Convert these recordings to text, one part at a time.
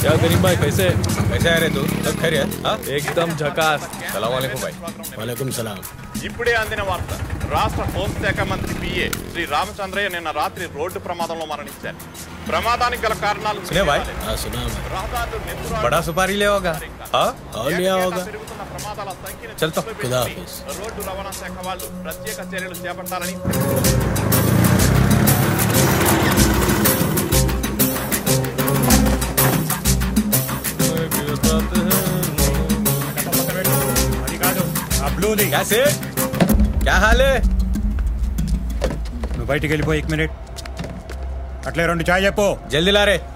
क्या करीम भाई कैसे कैसे आ रहे तू सब खैरियत हाँ एकदम झकास सलाम वालेकुम भाई वालेकुम सलाम ఇప్పుడే అందిన వార్త రాష్ట్ర హోంశాఖ మంత్రి పిఏ శ్రీ రామచంద్రయ్య నిన్న రాత్రి రోడ్డు ప్రమాదంలో మరణించారు ప్రమాదానికి గల కారణాలు सुने भाई हाँ सुना मैं రహదారులు నెత్తురు बड़ा सुपारी ले होगा हाँ और लिया होगा పెరుగుతున్న ప్రమాదాల సంఖ్యను చల్ తో. దృష్టిలో ఖుదా పెట్టుకుని హాఫిజ్. రోడ్డు రవాణా శాఖ వాళ్ళు ప్రత్యేక చర్యలు చేపట్టాలని అది కాదు ఆ బ్లూది क्या सेठ क्या हाल है నువ్వు బయటికి వెళ్ళిపో ఎక్ మినిట్ అట్లే రెండు చాయ్ చెప్పు जल्दी ला रे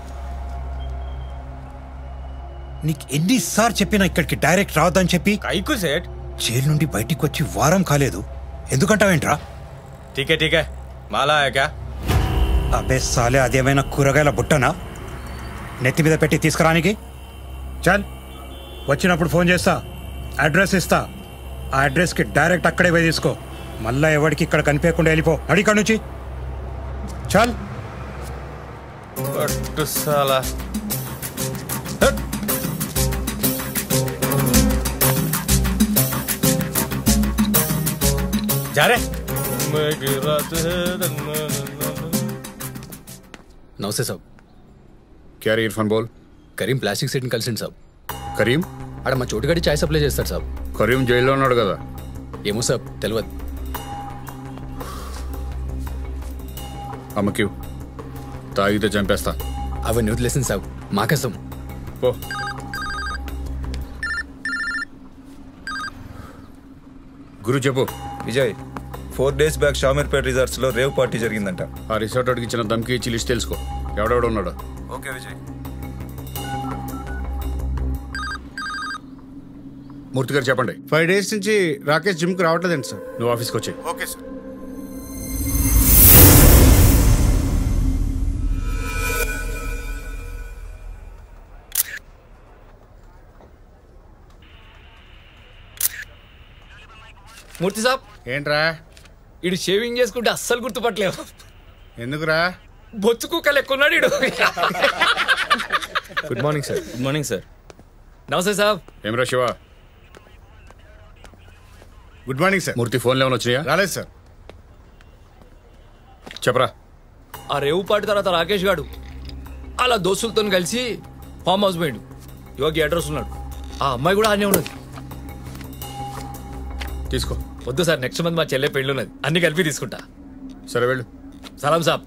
నీకు ఎన్నిసార్లు చెప్పినా ఇక్కడికి డైరెక్ట్ రావద్దని చెప్పి काई को सेठ జైలు నుండి బయటికి వచ్చి వారం కాలేదు ఎందుకంటావేంట్రా ठीक है ठीक है माला है क्या అబ్బే సాలే అదేమైనా కూరగాయల బుట్టనా నెత్తి మీద పెట్టి తీసుకురానికి చల్ వచ్చినప్పుడు ఫోన్ చేస్తా అడ్రస్ ఇస్తా ఆ అడ్రస్కి డైరెక్ట్ అక్కడే పోయి తీసుకో మళ్ళా ఎవరికి ఇక్కడ కనిపించకుండా వెళ్ళిపో అడిక్కడ నుంచి చల్ बट साला हट। जा रे मैं गिरा నమస్తే సాబ్ క్యారీ ఇర్ఫాన్ బోల్ కరీం ప్లాస్టిక్ సెట్ని కలిసింది సాబ్ కరీం ఆడ మా చోటుగడి చాయ్ సప్లై చేస్తాడు సాబ్ కరీం జైల్లో ఉన్నాడు కదా ఏమో సాబ్ తెలియదు అమ్మకి తాగితే చంపేస్తా అవన్నీ వదిలేసింది సాబ్ మాకసం పో గురు చెప్పు Vijay four days back Shamirpet resorts లో రేవ్ పార్టీ జరిగిందంట ఆ రిసార్ట్ వాడికి ఇచ్చిన దమ్కి ఇచ్చి లిస్ట్ తెలుసుకో ఎవడెవడ ఉన్నాడు ఓకే విజయ్ మూర్తి గారు చెప్పండి ఫైవ్ డేస్ నుంచి రాకేష్ జిమ్కి రావట్లేదండి సార్ నువ్వు ఆఫీస్కి వచ్చి ఓకే సార్ మూర్తి సాబ్ ఏంట్రా ఇడు షేవింగ్ చేసుకుంటే అస్సలు గుర్తుపట్టలేవు ఎందుకురా బొచ్చు కుక్కలు ఎక్కువ ఉన్నాడు ఇడు good morning sir good morning sir నమస్తే సాబ్ ఏమరా Shiva good morning sir Murthy ఫోన్లో ఏమైనా వచ్చినాయా రాలేదు సార్ చెప్పరా ఆ రేవు పాటి తర్వాత రాకేష్ గాడు అలా దోస్తులతో కలిసి ఫామ్ హౌస్ పోయిండు యోగి అడ్రస్ ఉన్నాడు ఆ అమ్మాయి కూడా అనే ఉన్నది తీసుకో వద్దు సార్ నెక్స్ట్ మంత్ మా చెల్లె పెళ్ళి ఉన్నది అన్ని కలిపి తీసుకుంటా సరే వెళ్ళు సలాం సాబ్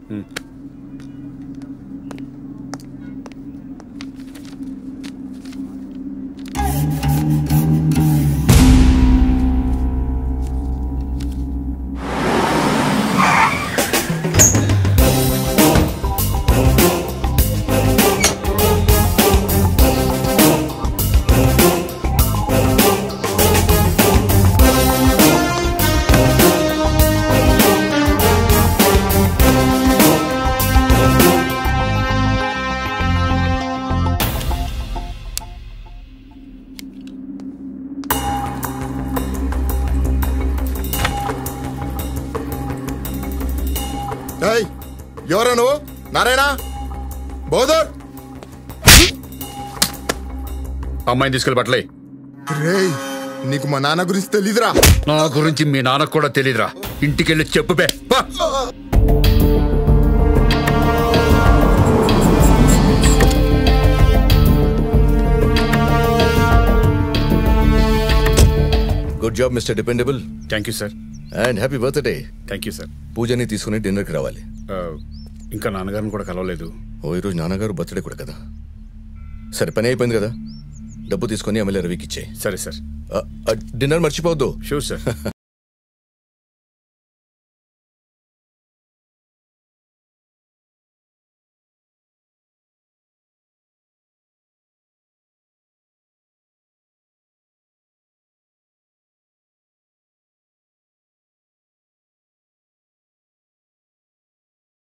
ఏయ్ ఎవరా నువ్వు నారాయణ బోధర్ అమ్మాయిని తీసుకెళ్ళి పట్టలే రేయ్ నీకు మా నాన్న గురించి తెలీదురా నా గురించి మీ నాన్నకు కూడా తెలియదురా ఇంటికెళ్ళి చెప్పు బే పా. Good job mister dependable thank you sir and happy birthday thank you sir పూజని తీసుకుని డిన్నర్కి రావాలి ఆ, ఇంకా నాన్నగారిని కూడా కలవలేదు ఓ ఈరోజు నాన్నగారు బర్త్డే కూడా కదా సరే పని అయిపోయింది కదా డబ్బు తీసుకొని ఎమ్మెల్యే రవికి ఇచ్చేయి సరే సార్ డిన్నర్ మర్చిపోవద్దు షూర్ సార్